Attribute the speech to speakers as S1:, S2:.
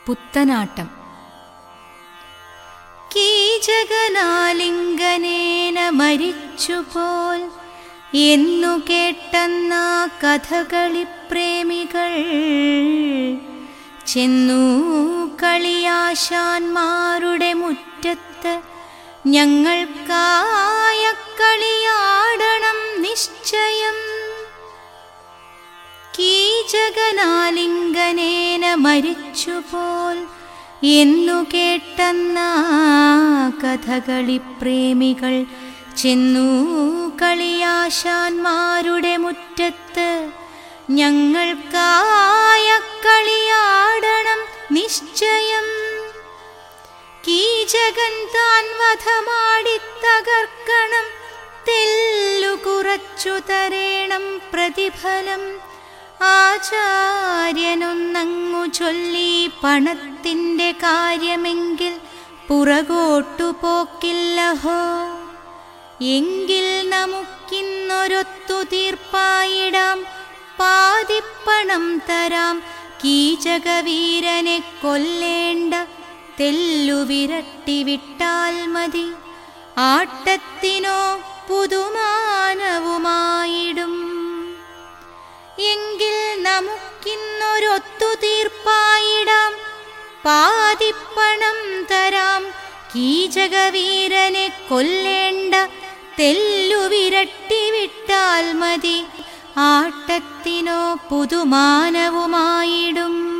S1: പുത്തനാട്ടം കീചകനാലിംഗനേന മരിച്ചുപോൽ എന്നു കേട്ടെന്ന കഥകളി പ്രേമികൾ ചെന്നു കളിയാശാന്മാരുടെ മുറ്റത്ത് ഞങ്ങൾക്കായ കളിയാടണം നിശ്ചയം കീചകനാലിംഗനേന മരിച്ചുപോൽ എന്നു കേട്ടെന്ന കഥകളി പ്രേമികൾ ചെന്നു കളിയാശാന്മാരുടെ മുറ്റത്ത് ഞങ്ങൾക്കായ കളിയാടണം നിശ്ചയം കീചകൻ താൻ വധമാടി തകർക്കണം തെല്ലു കുറച്ചു തരേണം പ്രതിഫലം ആചാര്യനൊന്നങ്ങു ചൊല്ലി പണത്തിൻ്റെ കാര്യമെങ്കിൽ പുറകോട്ടു പോക്കില്ലഹോ എങ്കിൽ നമുക്കിന്നൊരൊത്തു തീർപ്പായിടാം പാതിപ്പണം തരാം കീചകവീരനെ കൊല്ലേണ്ട തെല്ലു വിരട്ടി വിട്ടാൽ മതി ആട്ടത്തിനോ പുതുമാനവുമായിടും എങ്കിൽ നമുക്കിന്നൊരൊത്തു തീർപ്പായിടാം പാതിപ്പണം തരാം കീചകവീരനെ കൊല്ലേണ്ട തെല്ലു വിരട്ടി വിട്ടാൽ മതി ആട്ടത്തിനോ പുതുമാനവുമായിടും